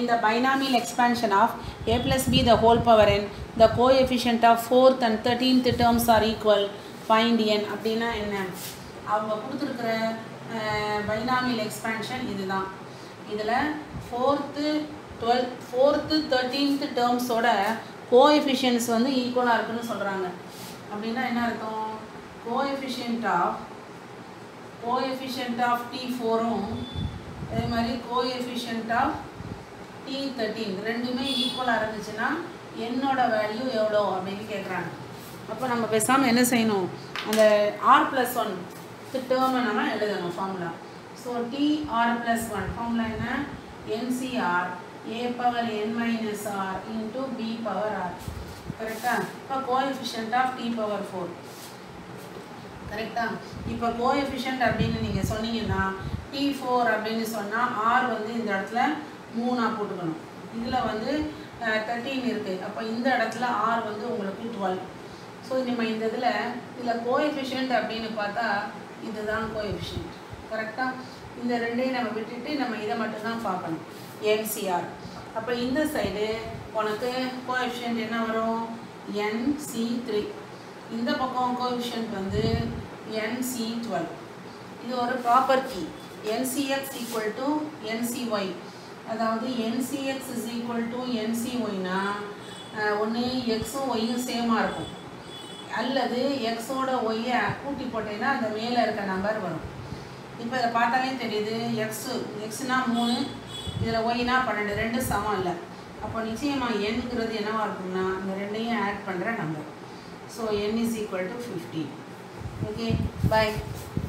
in the binomial expansion of a plus b the whole power n, the coefficient of 4th and 13th terms are equal. Find n அப்படின்னா என்ன அவங்க கொடுத்துருக்கிற binomial expansion இதுதான் இதில் fourth twelve fourth thirteenth டேர்ம்ஸோட coefficients வந்து ஈக்குவலாக இருக்குன்னு சொல்கிறாங்க அப்படின்னா என்ன அர்த்தம் coefficient of coefficient of T ஃபோரும் அதே மாதிரி கோஎஃபிஷியன்ட் ஆஃப் டி தேர்ட்டீன் ரெண்டுமே ஈக்குவலாக இருந்துச்சுன்னா என்னோட வேல்யூ எவ்வளோ அப்படின்னு கேட்குறாங்க அப்போ நம்ம பேசாமல் என்ன செய்யணும் அந்த ஆர் ப்ளஸ் ஒன் டேர்மை நம்ம எழுதணும் formula so T r plus one formula என்ன n C r a power n minus r into b power r கரெக்டாக இப்போ coefficient of T power four கரெக்டா இப்போ கோஎஃபிஷியன்ட் அப்படின்னு நீங்கள் சொன்னீங்கன்னா டி ஃபோர் அப்படின்னு சொன்னால் ஆர் வந்து இந்த இடத்துல மூணாக போட்டுக்கணும் இதில் வந்து தேர்ட்டீன் இருக்குது அப்போ இந்த இடத்துல ஆர் வந்து உங்களுக்கு டுவெல் ஸோ நம்ம இந்த இதில் இதில் கோஎஃபிஷியன்ட் அப்படின்னு பார்த்தா இதுதான் கோஎஃபிஷியன்ட் கரெக்டாக இந்த ரெண்டையும் நம்ம விட்டுட்டு நம்ம இதை மட்டும்தான் பார்க்கணும் என்சிஆர் அப்போ இந்த சைடு உனக்கு கோஎஃபிஷியன்ட் என்ன வரும் என்சி த்ரீ இந்த பக்கம் கோஎஃபிஷியன்ட் வந்து என்சி டுவெல் இது ஒரு property n C x equal to n C y அதாவது என்சிஎக்ஸ் இஸ் ஈக்குவல் டு என்சிஒய்னா ஒன்று எக்ஸும் ஒய்யும் சேமாக இருக்கும் அல்லது எக்ஸோட ஒய்யை கூட்டி போட்டேன்னா அந்த மேலே இருக்க நம்பர் வரும் இப்போ இதை பார்த்தாலே தெரியுது எக்ஸு எக்ஸ்னா மூணு இதில் ஒய்னா பன்னெண்டு ரெண்டு சமம் இல்லை அப்போ நிச்சயமாக எண்ங்கிறது என்னவாக இருக்கும்னா இந்த ரெண்டையும் ஆட் பண்ணுற number so n is equal to fifteen okay bye